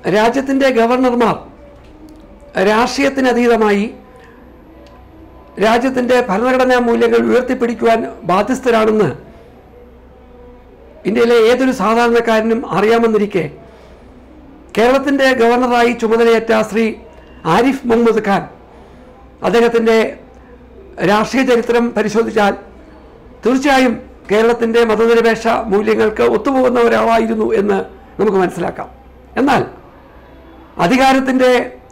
രാജ്യത്തിൻ്റെ ഗവർണർമാർ രാഷ്ട്രീയത്തിനതീതമായി രാജ്യത്തിൻ്റെ ഭരണഘടനാ മൂല്യങ്ങൾ ഉയർത്തിപ്പിടിക്കുവാൻ ബാധ്യസ്ഥരാണെന്ന് ഇന്ത്യയിലെ ഏതൊരു സാധാരണക്കാരനും അറിയാമെന്നിരിക്കെ കേരളത്തിൻ്റെ ഗവർണറായി ചുമതലയേറ്റ ശ്രീ ആരിഫ് മുഹമ്മദ് ഖാൻ അദ്ദേഹത്തിൻ്റെ രാഷ്ട്രീയ ചരിത്രം പരിശോധിച്ചാൽ തീർച്ചയായും കേരളത്തിൻ്റെ മതനിരപേക്ഷ മൂല്യങ്ങൾക്ക് ഒത്തുപോകുന്ന ഒരാളായിരുന്നു എന്ന് നമുക്ക് മനസ്സിലാക്കാം എന്നാൽ അധികാരത്തിൻ്റെ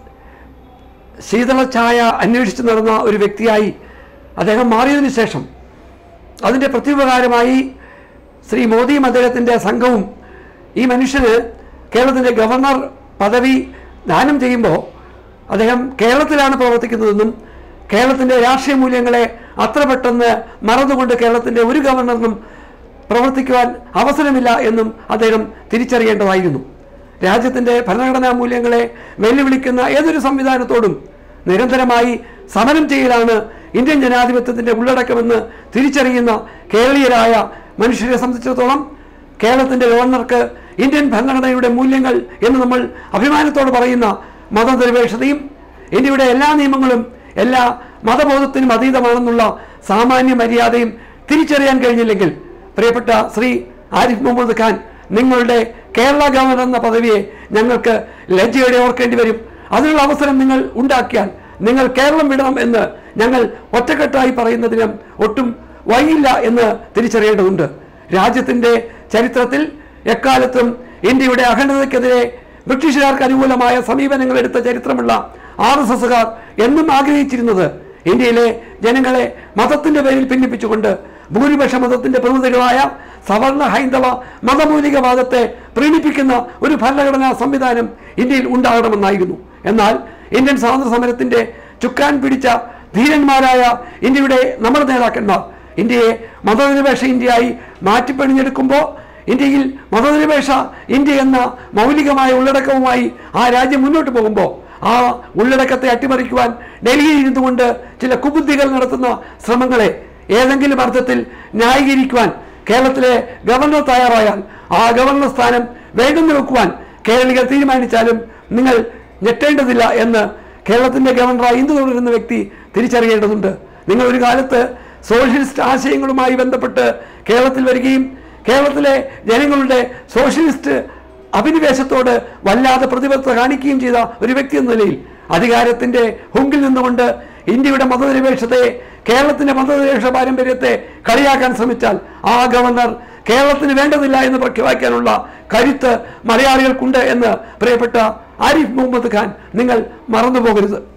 ശീതളഛായ അന്വേഷിച്ച് നടന്ന ഒരു വ്യക്തിയായി അദ്ദേഹം മാറിയതിനു ശേഷം അതിൻ്റെ പ്രത്യുപകാരമായി ശ്രീ മോദിയും അദ്ദേഹത്തിൻ്റെ സംഘവും ഈ മനുഷ്യന് കേരളത്തിൻ്റെ ഗവർണർ പദവി ദാനം ചെയ്യുമ്പോൾ അദ്ദേഹം കേരളത്തിലാണ് പ്രവർത്തിക്കുന്നതെന്നും കേരളത്തിൻ്റെ രാഷ്ട്രീയ മൂല്യങ്ങളെ അത്ര പെട്ടെന്ന് മറന്നുകൊണ്ട് കേരളത്തിൻ്റെ ഒരു ഗവർണറിനും പ്രവർത്തിക്കുവാൻ അവസരമില്ല എന്നും അദ്ദേഹം തിരിച്ചറിയേണ്ടതായിരുന്നു രാജ്യത്തിൻ്റെ ഭരണഘടനാ മൂല്യങ്ങളെ വെല്ലുവിളിക്കുന്ന ഏതൊരു സംവിധാനത്തോടും നിരന്തരമായി സമരം ചെയ്യലാണ് ഇന്ത്യൻ ജനാധിപത്യത്തിൻ്റെ ഉള്ളടക്കമെന്ന് തിരിച്ചറിയുന്ന കേരളീയരായ മനുഷ്യരെ സംബന്ധിച്ചിടത്തോളം കേരളത്തിൻ്റെ ഗവർണർക്ക് ഇന്ത്യൻ ഭരണഘടനയുടെ മൂല്യങ്ങൾ എന്ന് നമ്മൾ അഭിമാനത്തോട് പറയുന്ന മതനിരപേക്ഷതയും ഇന്ത്യയുടെ എല്ലാ നിയമങ്ങളും എല്ലാ മതബോധത്തിനും അതീതമാണെന്നുള്ള സാമാന്യ മര്യാദയും തിരിച്ചറിയാൻ കഴിഞ്ഞില്ലെങ്കിൽ പ്രിയപ്പെട്ട ശ്രീ ആരിഫ് മുഹമ്മദ് ഖാൻ നിങ്ങളുടെ കേരള ഗവർണർ എന്ന പദവിയെ ഞങ്ങൾക്ക് ലജ്ജയോടെ ഓർക്കേണ്ടി വരും അതിനുള്ള അവസരം നിങ്ങൾ ഉണ്ടാക്കിയാൽ നിങ്ങൾ കേരളം വിടണം എന്ന് ഞങ്ങൾ ഒറ്റക്കെട്ടായി പറയുന്നതിനും ഒട്ടും വൈകില്ല എന്ന് തിരിച്ചറിയേണ്ടതുണ്ട് രാജ്യത്തിൻ്റെ ചരിത്രത്തിൽ എക്കാലത്തും ഇന്ത്യയുടെ അഖണ്ഡതയ്ക്കെതിരെ ബ്രിട്ടീഷുകാർക്ക് അനുകൂലമായ സമീപനങ്ങൾ എടുത്ത ചരിത്രമുള്ള ആർ എസ് എസുകാർ എന്നും ആഗ്രഹിച്ചിരുന്നത് ഇന്ത്യയിലെ ജനങ്ങളെ മതത്തിന്റെ പേരിൽ ഭിന്നിപ്പിച്ചുകൊണ്ട് ഭൂരിപക്ഷ മതത്തിന്റെ പ്രതിനിധികളായ സവർണ ഹൈന്ദവ മതമൂലികവാദത്തെ പ്രീണിപ്പിക്കുന്ന ഒരു ഭരണഘടനാ സംവിധാനം ഇന്ത്യയിൽ ഉണ്ടാകണമെന്നായിരുന്നു എന്നാൽ ഇന്ത്യൻ സ്വാതന്ത്ര്യ സമരത്തിന്റെ ചുക്കാൻ പിടിച്ച ധീരന്മാരായ ഇന്ത്യയുടെ നമ്മുടെ നേതാക്കന്മാർ ഇന്ത്യയെ മതനിരപേക്ഷ ഇന്ത്യയായി മാറ്റിപ്പണിഞ്ഞെടുക്കുമ്പോൾ ഇന്ത്യയിൽ മതനിരപേക്ഷ ഇന്ത്യ എന്ന മൗലികമായ ഉള്ളടക്കവുമായി ആ രാജ്യം മുന്നോട്ട് പോകുമ്പോൾ ആ ഉള്ളടക്കത്തെ അട്ടിമറിക്കുവാൻ ഡൽഹിയിൽ ഇരുന്നുകൊണ്ട് ചില കുബുദ്ധികൾ നടത്തുന്ന ശ്രമങ്ങളെ ഏതെങ്കിലും അർത്ഥത്തിൽ ന്യായീകരിക്കുവാൻ കേരളത്തിലെ ഗവർണർ തയ്യാറായാൽ ആ ഗവർണർ സ്ഥാനം വേണ്ടെന്ന് വെക്കുവാൻ കേരളീയർ തീരുമാനിച്ചാലും നിങ്ങൾ ഞെട്ടേണ്ടതില്ല എന്ന് കേരളത്തിന്റെ ഗവർണറായി ഇന്ത്യ തുടരുന്ന വ്യക്തി തിരിച്ചറിയേണ്ടതുണ്ട് നിങ്ങൾ ഒരു കാലത്ത് സോഷ്യലിസ്റ്റ് ആശയങ്ങളുമായി ബന്ധപ്പെട്ട് കേരളത്തിൽ വരികയും കേരളത്തിലെ ജനങ്ങളുടെ സോഷ്യലിസ്റ്റ് അഭിനിവേശത്തോട് വല്ലാതെ പ്രതിബദ്ധത കാണിക്കുകയും ചെയ്ത ഒരു വ്യക്തി എന്ന നിലയിൽ അധികാരത്തിന്റെ ഹുങ്കിൽ നിന്നുകൊണ്ട് ഇന്ത്യയുടെ മതനിരപേക്ഷതയെ കേരളത്തിന്റെ മതനിരപേക്ഷ പാരമ്പര്യത്തെ കളിയാക്കാൻ ശ്രമിച്ചാൽ ആ ഗവർണർ കേരളത്തിന് വേണ്ടതില്ല എന്ന് പ്രഖ്യാപിക്കാനുള്ള കരുത്ത് മലയാളികൾക്കുണ്ട് എന്ന് പ്രിയപ്പെട്ട ആരിഫ് മുഹമ്മദ് ഖാൻ നിങ്ങൾ മറന്നു പോകരുത്